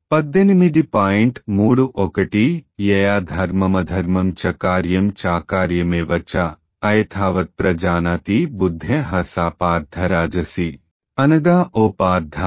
పద్దెనిమిది పాయింట్ మూడు ఒకటి యయా ధర్మమధర్మం చ కార్యం చాకార్యమేవ చ అయథావత్ ప్రజానాతి బుద్ధే హసా పార్థరాజసి అనగా ఓ పార్థ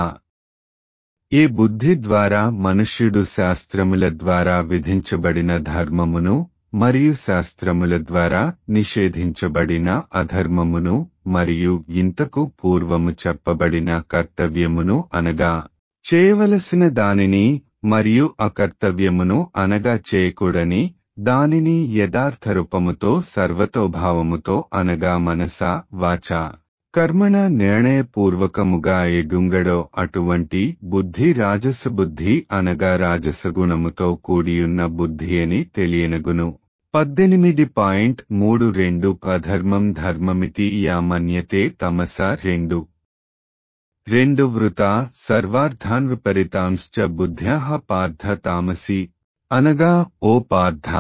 ఏ బుద్ధి ద్వారా మనుష్యుడు శాస్త్రముల ద్వారా విధించబడిన ధర్మమును మరియు శాస్త్రముల ద్వారా నిషేధించబడిన అధర్మమును మరియు ఇంతకు పూర్వము చెప్పబడిన కర్తవ్యమును అనగా చేయవలసిన దానిని మరియు అకర్తవ్యమును అనగా చేయకూడని దానిని యథార్థ రూపముతో సర్వతోభావముతో అనగా మనస వాచ కర్మణ నిర్ణయపూర్వకముగా ఎగుంగడో అటువంటి బుద్ధి రాజస బుద్ధి అనగా రాజసగుణముతో కూడియున్న బుద్ధి అని తెలియనగును పద్దెనిమిది పాయింట్ మూడు రెండు అధర్మం ధర్మమితి యామన్యతే తమస రెండు రెండు వృత సర్వార్థాన్ విపరీతాంశ్చ బుద్ధ్యా పార్థ తామసి అనగా ఓ పార్థ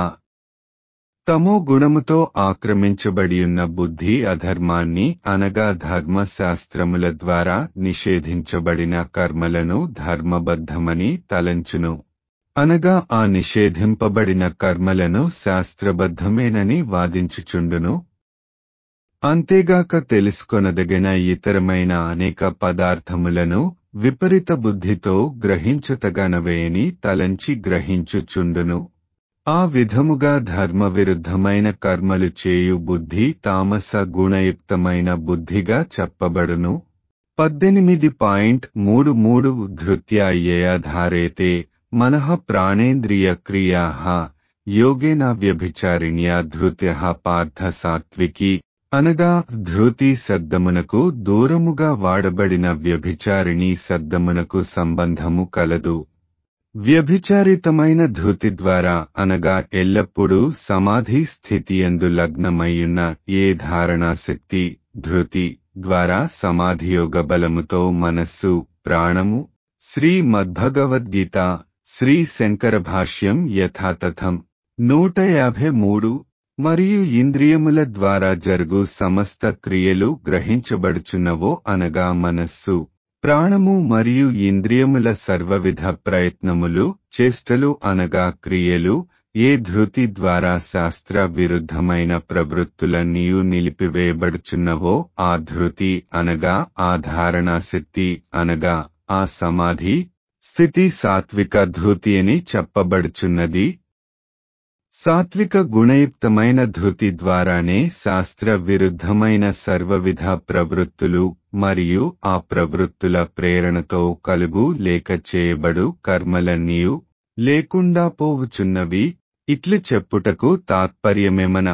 తమో గుణముతో ఆక్రమించబడియున్న బుద్ధి అధర్మాన్ని అనగా ధర్మశాస్త్రముల ద్వారా నిషేధించబడిన కర్మలను ధర్మబద్ధమని తలంచును అనగా ఆ నిషేధింపబడిన కర్మలను శాస్త్రబద్ధమేనని వాదించుచుండును అంతేగాక తెలుసుకొనదగిన ఇతరమైన అనేక పదార్థములను విపరీత బుద్ధితో గ్రహించుతగనవేని తలంచి గ్రహించుచుండును ఆ విధముగా ధర్మ విరుద్ధమైన కర్మలు చేయు బుద్ధి తామస గుణయుక్తమైన బుద్ధిగా చెప్పబడును పద్దెనిమిది పాయింట్ మూడు మూడు ధృత్యాయేయాధారేతే మనః ప్రాణేంద్రియ క్రియా యోగేన వ్యభిచారిణ్యా ధృత్య పార్థ సాత్వికి అనగా ధృతి శబ్దమునకు దూరముగా వాడబడిన వ్యభిచారిణి శబ్దమునకు సంబంధము కలదు వ్యభిచారితమైన ధృతి ద్వారా అనగా ఎల్లప్పుడూ సమాధి స్థితియందు లగ్నమయ్యున్న ఏ ధారణాశక్తి ధృతి ద్వారా సమాధియోగ బలముతో మనస్సు ప్రాణము శ్రీ మద్భగవద్గీత శ్రీ శంకర భాష్యం యథాతథం నూట యాభై మూడు మరియు ఇంద్రియముల ద్వారా జరుగు సమస్త క్రియలు గ్రహించబడుచున్నవో అనగా మనస్సు ప్రాణము మరియు ఇంద్రియముల సర్వవిధ ప్రయత్నములు చేష్టలు అనగా క్రియలు ఏ ధృతి ద్వారా శాస్త్ర విరుద్ధమైన ప్రవృత్తులన్నీయు నిలిపివేయబడుచున్నవో ఆ ధృతి అనగా ఆ ధారణాశక్తి అనగా ఆ సమాధి స్థితి సాత్విక ధృతి అని చెప్పబడుచున్నది సాత్విక గుణయుక్తమైన ధృతి ద్వారానే శాస్త్ర విరుద్ధమైన సర్వవిధ ప్రవృత్తులు మరియు ఆ ప్రవృత్తుల ప్రేరణతో కలుగు లేక చేయబడు కర్మలన్నీయు లేకుండా పోవుచున్నవి ఇట్లు చెప్పుటకు తాత్పర్యమేమన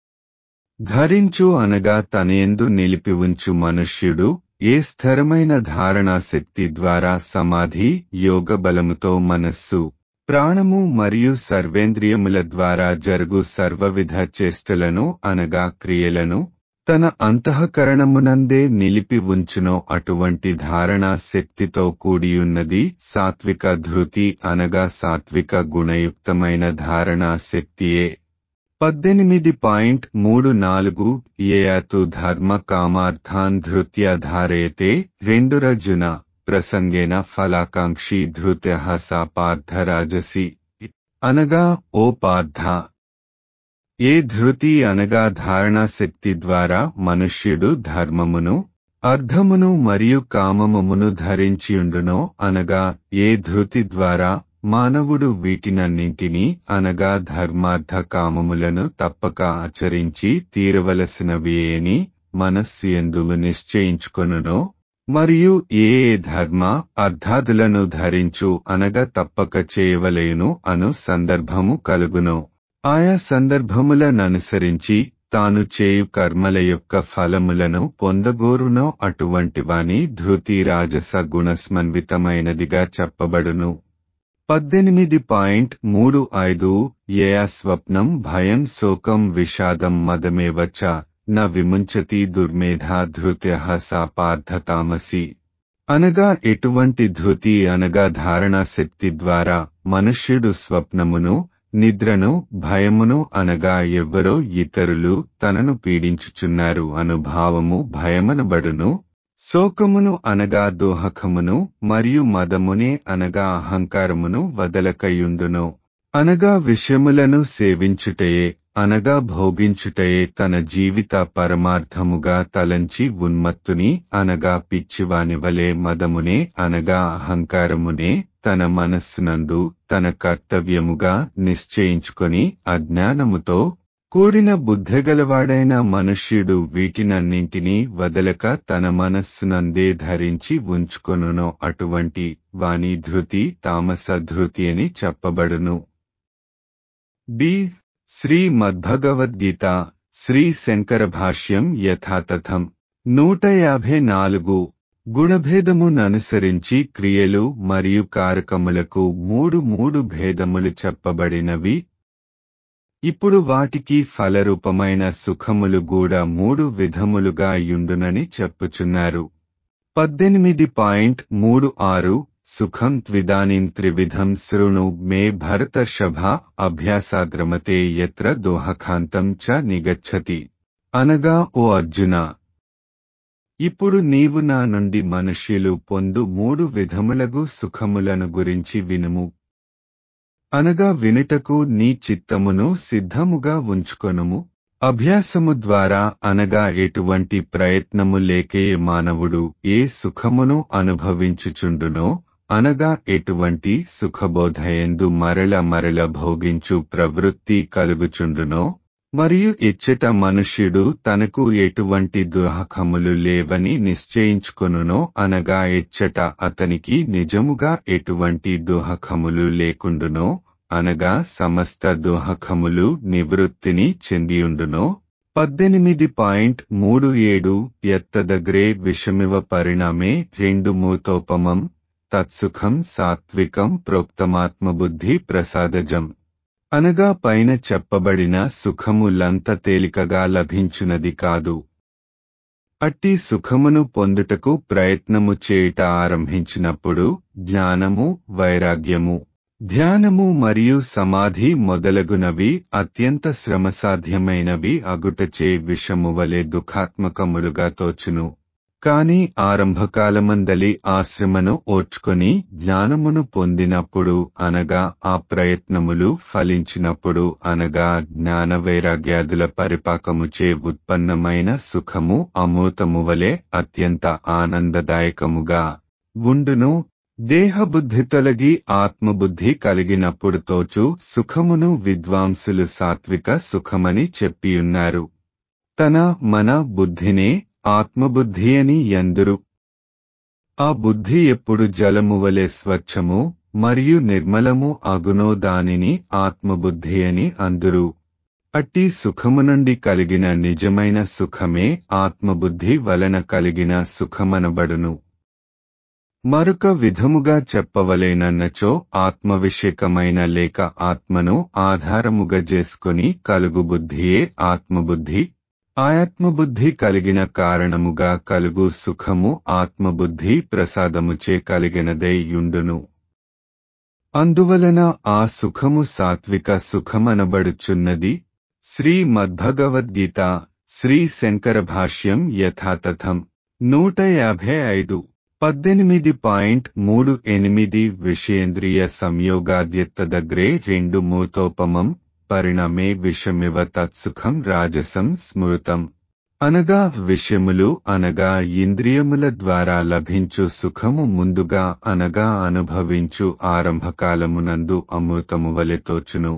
ధరించు అనగా తనయందు నిలిపి ఉంచు మనుష్యుడు ఏ స్థిరమైన ధారణాశక్తి ద్వారా సమాధి యోగ బలముతో మనస్సు ప్రాణము మరియు సర్వేంద్రియముల ద్వారా జరుగు సర్వవిధ చేష్టలను అనగా క్రియలను తన అంతఃకరణమునందే నిలిపి ఉంచునో అటువంటి ధారణా శక్తితో కూడియున్నది సాత్విక ధృతి అనగా సాత్విక గుణయుక్తమైన ధారణా శక్తియే పద్దెనిమిది పాయింట్ మూడు నాలుగు ఏయాతు ధర్మ కామార్థాన్ ధృత్య ధారయతే రెండు రజున ప్రసంగేన ఫలాకాంక్షి ధృత్య సా పార్థరాజసి అనగా ఓ పార్థ ఏ ధృతి అనగా ధారణా శక్తి ద్వారా మనుష్యుడు ధర్మమును అర్థమును మరియు కామమును ధరించియుండునో అనగా ఏ ధృతి ద్వారా మానవుడు వీటినన్నింటినీ అనగా ధర్మార్థ కామములను తప్పక ఆచరించి తీరవలసినవి అని మనస్సు ఎందుకు నిశ్చయించుకొనునో మరియు ఏ ఏ ధర్మ అర్థాదులను ధరించు అనగా తప్పక చేయవలేను అను సందర్భము కలుగునో ఆయా సందర్భములననుసరించి తాను చేయు కర్మల యొక్క ఫలములను పొందగోరునో అటువంటి వాని ధృతి రాజస గుణస్మన్వితమైనదిగా చెప్పబడును పద్దెనిమిది పాయింట్ మూడు ఐదు ఏ స్వప్నం భయం శోకం విషాదం మదమేవచ న విముంచతి దుర్మేధా ధృత్య సా పార్థతామసి అనగా ఎటువంటి ధృతి అనగా ధారణా శక్తి ద్వారా మనుష్యుడు స్వప్నమును నిద్రను భయమును అనగా ఎవ్వరో ఇతరులు తనను పీడించుచున్నారు అనుభావము భయమనబడును శోకమును అనగా దోహకమును మరియు మదమునే అనగా అహంకారమును వదలకయుండును అనగా విషయములను సేవించుటయే అనగా భోగించుటయే తన జీవిత పరమార్థముగా తలంచి ఉన్మత్తుని అనగా పిచ్చివాని వలె మదమునే అనగా అహంకారమునే తన మనస్సునందు తన కర్తవ్యముగా నిశ్చయించుకొని అజ్ఞానముతో కూడిన బుద్ధగలవాడైన మనుష్యుడు వీటినన్నింటినీ వదలక తన మనస్సునందే ధరించి ఉంచుకొనునో అటువంటి వాని ధృతి తామస ధృతి అని చెప్పబడును బి శ్రీ మద్భగవద్గీత శ్రీ శంకర భాష్యం యథాతథం నూట యాభై నాలుగు గుణభేదముననుసరించి క్రియలు మరియు కారకములకు మూడు మూడు భేదములు చెప్పబడినవి ఇప్పుడు వాటికి ఫలరూపమైన సుఖములు కూడా మూడు విధములుగా యుండునని చెప్పుచున్నారు పద్దెనిమిది పాయింట్ మూడు ఆరు సుఖం త్విదానిం త్రివిధం శృణు మే భరతర్షభ అభ్యాసాగ్రమతే ఎత్ర దోహకాంతం చ నిగచ్చతి అనగా ఓ అర్జున ఇప్పుడు నీవు నా నుండి మనుష్యులు పొందు మూడు విధములగు సుఖములను గురించి వినుము అనగా వినుటకు నీ చిత్తమును సిద్ధముగా ఉంచుకొనుము అభ్యాసము ద్వారా అనగా ఎటువంటి ప్రయత్నము లేకే మానవుడు ఏ సుఖమును అనుభవించుచుండునో అనగా ఎటువంటి సుఖబోధయందు మరల మరల భోగించు ప్రవృత్తి కలుగుచుండునో మరియు ఇచ్చట మనుష్యుడు తనకు ఎటువంటి దుహకములు లేవని నిశ్చయించుకొనునో అనగా ఇచ్చట అతనికి నిజముగా ఎటువంటి దుహకములు లేకుండునో అనగా సమస్త దుహకములు నివృత్తిని చెందియుండునో పద్దెనిమిది పాయింట్ మూడు ఏడు ఎత్తదగ్రే విషమివ పరిణామే రెండు మూతోపమం తత్సుఖం సాత్వికం ప్రోక్తమాత్మబుద్ధి ప్రసాదజం అనగా పైన చెప్పబడిన సుఖములంత తేలికగా లభించునది కాదు అట్టి సుఖమును పొందుటకు ప్రయత్నము చేయుట ఆరంభించినప్పుడు జ్ఞానము వైరాగ్యము ధ్యానము మరియు సమాధి మొదలగునవి అత్యంత శ్రమసాధ్యమైనవి అగుటచే విషము వలె దుఃఖాత్మకములుగా తోచును కాని ఆరంభకాలమందలి ఆశ్రమను ఓర్చుకొని జ్ఞానమును పొందినప్పుడు అనగా ఆ ప్రయత్నములు ఫలించినప్పుడు అనగా జ్ఞాన వైరాగ్యాదుల పరిపాకముచే ఉత్పన్నమైన సుఖము అమృతము వలె అత్యంత ఆనందదాయకముగా ఉండును దేహబుద్ధి తొలగి ఆత్మబుద్ధి కలిగినప్పుడు తోచు సుఖమును విద్వాంసులు సాత్విక సుఖమని చెప్పియున్నారు తన మన బుద్ధినే ఆత్మబుద్ధి అని ఎందురు ఆ బుద్ధి ఎప్పుడు జలము వలె స్వచ్ఛము మరియు నిర్మలము అగునో దానిని ఆత్మబుద్ధి అని అందురు అట్టి సుఖము నుండి కలిగిన నిజమైన సుఖమే ఆత్మబుద్ధి వలన కలిగిన సుఖమనబడును మరొక విధముగా చెప్పవలేనన్నచో ఆత్మవిషేకమైన లేక ఆత్మను ఆధారముగా చేసుకుని కలుగు బుద్ధియే ఆత్మబుద్ధి ఆత్మబుద్ధి కలిగిన కారణముగా కలుగు సుఖము ఆత్మబుద్ధి ప్రసాదముచే కలిగినదై యుండును అందువలన ఆ సుఖము సాత్విక సుఖమనబడుచున్నది శ్రీ మద్భగవద్గీత శ్రీ శంకర భాష్యం యథాతథం నూట యాభై ఐదు పద్దెనిమిది పాయింట్ మూడు ఎనిమిది విషయేంద్రియ సంయోగాద్యత్తదగ్రే రెండు మూతోపమం పరిణమే విషమివ తత్సుఖం రాజసం స్మృతం అనగా విషయములు అనగా ఇంద్రియముల ద్వారా లభించు సుఖము ముందుగా అనగా అనుభవించు ఆరంభకాలమునందు అమృతము వలె తోచును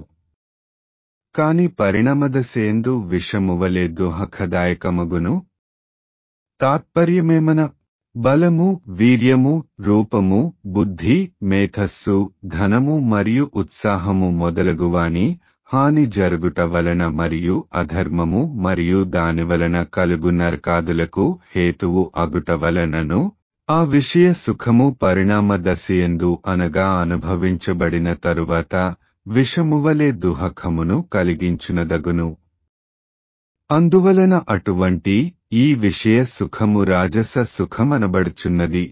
కాని పరిణమదశేందు విషము వలె దుహఖదాయకమగును తాత్పర్యమేమన బలము వీర్యము రూపము బుద్ధి మేధస్సు ధనము మరియు ఉత్సాహము మొదలగువాని హాని జరుగుట వలన మరియు అధర్మము మరియు దాని వలన కలుగు నరకాదులకు హేతువు అగుట వలనను ఆ విషయ సుఖము పరిణామ దశయందు అనగా అనుభవించబడిన తరువాత విషమువలే దుహకమును కలిగించునదగును అందువలన అటువంటి ఈ విషయ సుఖము రాజస సుఖమనబడుచున్నది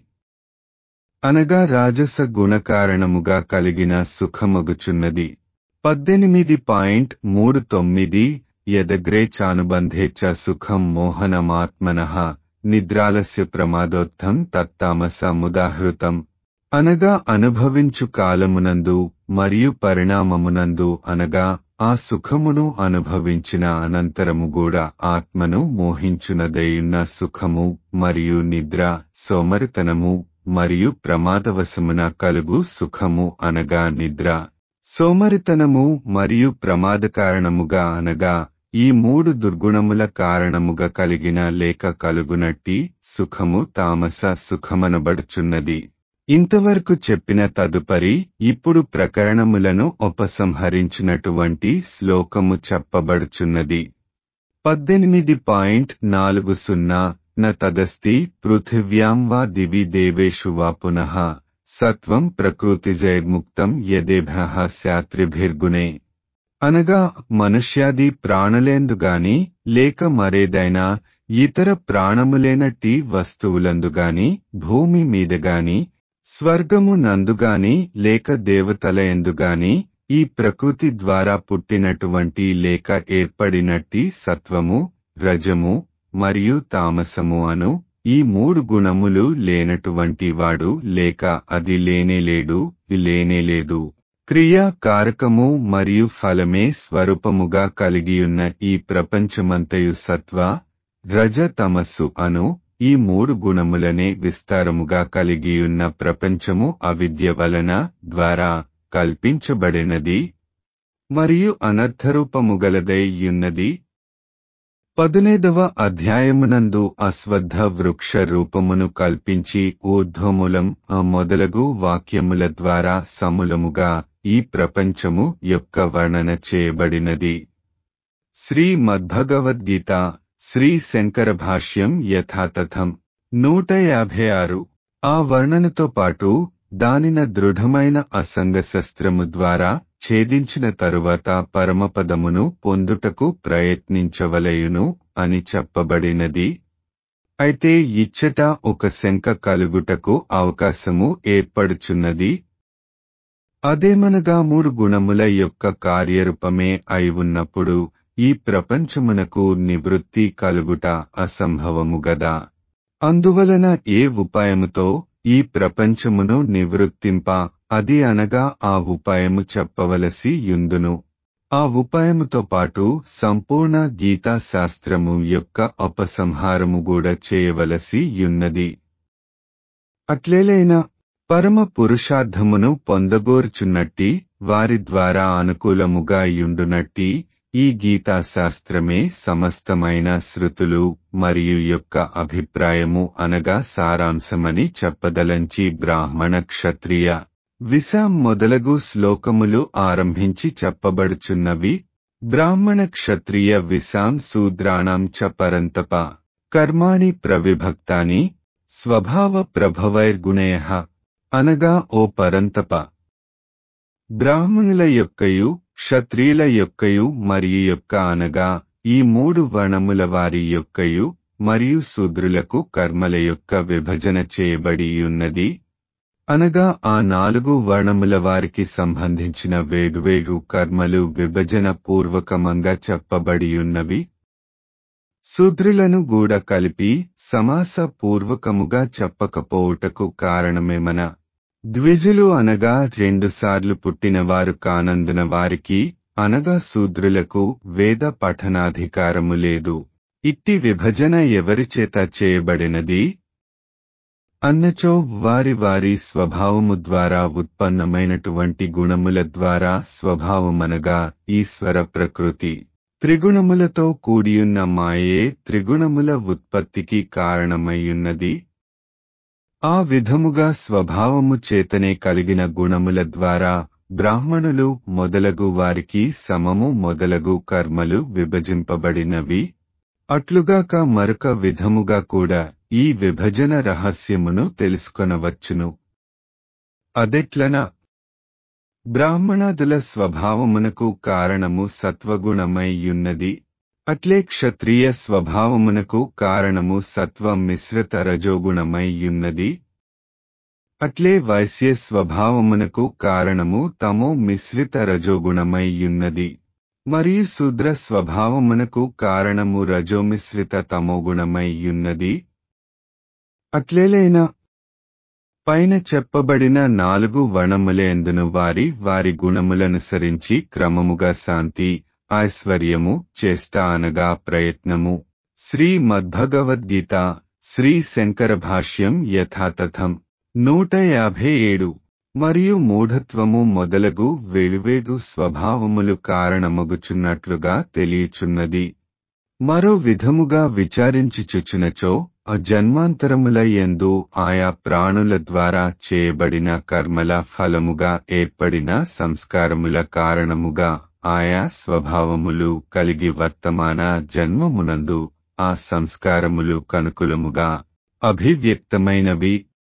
అనగా రాజస గుణకారణముగా కలిగిన సుఖమగుచున్నది పద్దెనిమిది పాయింట్ మూడు తొమ్మిది యదగ్రే చానుబంధే చ సుఖం మోహనమాత్మన నిద్రాలస్య ప్రమాదోత్థం తత్తామస ముదాహృతం అనగా అనుభవించు కాలమునందు మరియు పరిణామమునందు అనగా ఆ సుఖమును అనుభవించిన అనంతరము కూడా ఆత్మను మోహించునదయున్న సుఖము మరియు నిద్ర సోమరితనము మరియు ప్రమాదవశమున కలుగు సుఖము అనగా నిద్ర సోమరితనము మరియు ప్రమాదకారణముగా అనగా ఈ మూడు దుర్గుణముల కారణముగా కలిగిన లేక కలుగునట్టి సుఖము తామస సుఖమనబడుచున్నది ఇంతవరకు చెప్పిన తదుపరి ఇప్పుడు ప్రకరణములను ఉపసంహరించినటువంటి శ్లోకము చెప్పబడుచున్నది పద్దెనిమిది పాయింట్ నాలుగు సున్నా న తదస్తి పృథివ్యాం వా దివి దేవేషు వా పునః సత్వం ప్రకృతిజైర్ముక్తం యదేభ్య శాత్రిభిర్గుణే అనగా మనుష్యాది ప్రాణులేందుగాని లేక మరేదైనా ఇతర ప్రాణములేనట్టి వస్తువులందుగాని భూమి మీదగాని స్వర్గము నందుగాని లేక దేవతల ఎందుగాని ఈ ప్రకృతి ద్వారా పుట్టినటువంటి లేక ఏర్పడినట్టి సత్వము రజము మరియు తామసము అను ఈ మూడు గుణములు లేనటువంటి వాడు లేక అది లేనేలేడు లేనేలేదు క్రియా కారకము మరియు ఫలమే స్వరూపముగా కలిగియున్న ఈ ప్రపంచమంతయు సత్వ రజ తమస్సు అను ఈ మూడు గుణములనే విస్తారముగా కలిగియున్న ప్రపంచము అవిద్య వలన ద్వారా కల్పించబడినది మరియు అనర్థరూపముగలదై యున్నది పదునేదవ అధ్యాయమునందు అశ్వద్ధ వృక్ష రూపమును కల్పించి ఊర్ధ్వమూలం మొదలగు వాక్యముల ద్వారా సమూలముగా ఈ ప్రపంచము యొక్క వర్ణన చేయబడినది శ్రీ మద్భగవద్గీత శ్రీ శంకర భాష్యం యథాతథం నూట యాభై ఆరు ఆ వర్ణనతో పాటు దానిన దృఢమైన అసంగ శస్త్రము ద్వారా ఛేదించిన తరువాత పరమపదమును పొందుటకు ప్రయత్నించవలయును అని చెప్పబడినది అయితే ఇచ్చట ఒక శంక కలుగుటకు అవకాశము ఏర్పడుచున్నది అదేమనగా మూడు గుణముల యొక్క కార్యరూపమే అయి ఉన్నప్పుడు ఈ ప్రపంచమునకు నివృత్తి కలుగుట అసంభవము గదా అందువలన ఏ ఉపాయముతో ఈ ప్రపంచమును నివృత్తింప అది అనగా ఆ ఉపాయము చెప్పవలసి యుందును ఆ ఉపాయముతో పాటు సంపూర్ణ గీతా శాస్త్రము యొక్క ఉపసంహారము కూడా చేయవలసి యున్నది అట్లేలైనా పరమ పురుషార్థమును పొందగోర్చున్నట్టి వారి ద్వారా అనుకూలముగా యుండునట్టి ఈ గీతా శాస్త్రమే సమస్తమైన శృతులు మరియు యొక్క అభిప్రాయము అనగా సారాంశమని చెప్పదలంచి బ్రాహ్మణ క్షత్రియ విశాం మొదలగు శ్లోకములు ఆరంభించి చెప్పబడుచున్నవి బ్రాహ్మణ క్షత్రియ విశాం శూద్రాణం చ పరంతప కర్మాణి ప్రవిభక్తాని స్వభావ ప్రభవైర్గుణయ అనగా ఓ పరంతప బ్రాహ్మణుల యొక్కయు క్షత్రియుల యొక్కయు మరియు యొక్క అనగా ఈ మూడు వర్ణముల వారి యొక్కయు మరియు శూద్రులకు కర్మల యొక్క విభజన చేయబడి ఉన్నది అనగా ఆ నాలుగు వర్ణముల వారికి సంబంధించిన వేగువేగు కర్మలు విభజన పూర్వకమంగా చెప్పబడియున్నవి శూద్రులను గూడ కలిపి సమాస పూర్వకముగా చెప్పకపోవుటకు కారణమేమన ద్విజులు అనగా రెండుసార్లు పుట్టినవారు కానందున వారికి అనగా శూద్రులకు వేద పఠనాధికారము లేదు ఇట్టి విభజన ఎవరిచేత చేయబడినది అన్నచో వారి వారి స్వభావము ద్వారా ఉత్పన్నమైనటువంటి గుణముల ద్వారా స్వభావమనగా ఈశ్వర ప్రకృతి త్రిగుణములతో కూడియున్న మాయే త్రిగుణముల ఉత్పత్తికి కారణమయ్యున్నది ఆ విధముగా స్వభావము చేతనే కలిగిన గుణముల ద్వారా బ్రాహ్మణులు మొదలగు వారికి సమము మొదలగు కర్మలు విభజింపబడినవి అట్లుగాక మరొక విధముగా కూడా ఈ విభజన రహస్యమును తెలుసుకొనవచ్చును అదెట్లన బ్రాహ్మణాదుల స్వభావమునకు కారణము సత్వగుణమై యున్నది అట్లే క్షత్రియ స్వభావమునకు కారణము సత్వ మిశ్రిత రజోగుణమై యున్నది అట్లే వైశ్య స్వభావమునకు కారణము తమో మిశ్రిత రజోగుణమై యున్నది మరియు శూద్ర స్వభావమునకు కారణము రజోమిశ్రిత తమోగుణమై యున్నది అట్లేలైనా పైన చెప్పబడిన నాలుగు వణములేందును వారి వారి గుణములనుసరించి క్రమముగా శాంతి ఐశ్వర్యము చేష్ట అనగా ప్రయత్నము శ్రీ మద్భగవద్గీత శ్రీ శంకర భాష్యం యథాతథం నూట యాభై ఏడు మరియు మూఢత్వము మొదలగు వేలువేగు స్వభావములు కారణమగుచున్నట్లుగా తెలియచున్నది మరో విధముగా విచారించుచుచునచో జన్మాంతరముల యందు ఆయా ప్రాణుల ద్వారా చేయబడిన కర్మల ఫలముగా ఏర్పడిన సంస్కారముల కారణముగా ఆయా స్వభావములు కలిగి వర్తమాన జన్మమునందు ఆ సంస్కారములు కనుకులముగా అభివ్యక్తమైనవి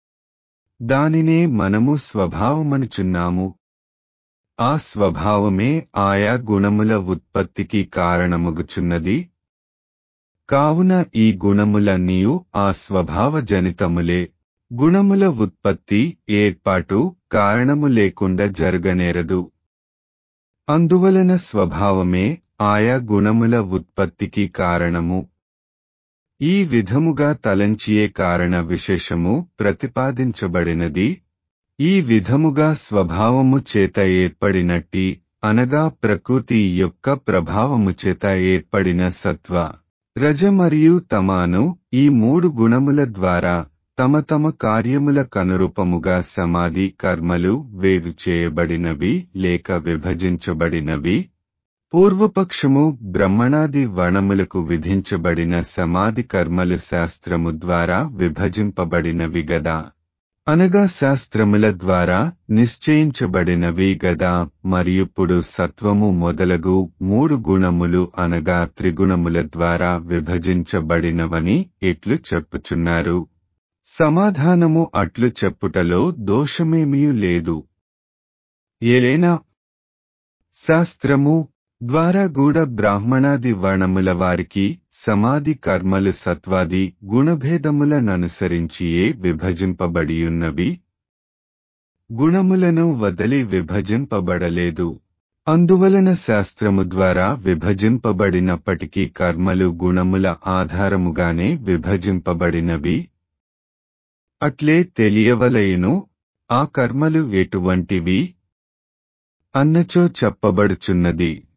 దానినే మనము స్వభావమనుచున్నాము ఆ స్వభావమే ఆయా గుణముల ఉత్పత్తికి కారణమగుచున్నది కావున ఈ గుణములన్నీయు ఆ స్వభావ జనితములే గుణముల ఉత్పత్తి ఏర్పాటు కారణము లేకుండా జరగనేరదు అందువలన స్వభావమే ఆయా గుణముల ఉత్పత్తికి కారణము ఈ విధముగా తలంచియే కారణ విశేషము ప్రతిపాదించబడినది ఈ విధముగా స్వభావము చేత ఏర్పడినట్టి అనగా ప్రకృతి యొక్క ప్రభావము చేత ఏర్పడిన సత్వ రజ మరియు తమాను ఈ మూడు గుణముల ద్వారా తమ తమ కార్యముల కనురూపముగా సమాధి కర్మలు వేరు చేయబడినవి లేక విభజించబడినవి పూర్వపక్షము బ్రహ్మణాది వణములకు విధించబడిన సమాధి కర్మలు శాస్త్రము ద్వారా విభజింపబడినవి గదా అనగా శాస్త్రముల ద్వారా నిశ్చయించబడినవి గదా మరియుప్పుడు సత్వము మొదలగు మూడు గుణములు అనగా త్రిగుణముల ద్వారా విభజించబడినవని ఎట్లు చెప్పుచున్నారు సమాధానము అట్లు చెప్పుటలో దోషమేమీ లేదు ఏలైనా శాస్త్రము ద్వారా గూఢ బ్రాహ్మణాది వర్ణముల వారికి సమాధి కర్మలు సత్వాది గుణభేదములననుసరించియే విభజింపబడియున్నవి గుణములను వదిలి విభజింపబడలేదు అందువలన శాస్త్రము ద్వారా విభజింపబడినప్పటికీ కర్మలు గుణముల ఆధారముగానే విభజింపబడినవి అట్లే తెలియవలయును ఆ కర్మలు ఎటువంటివి అన్నచో చెప్పబడుచున్నది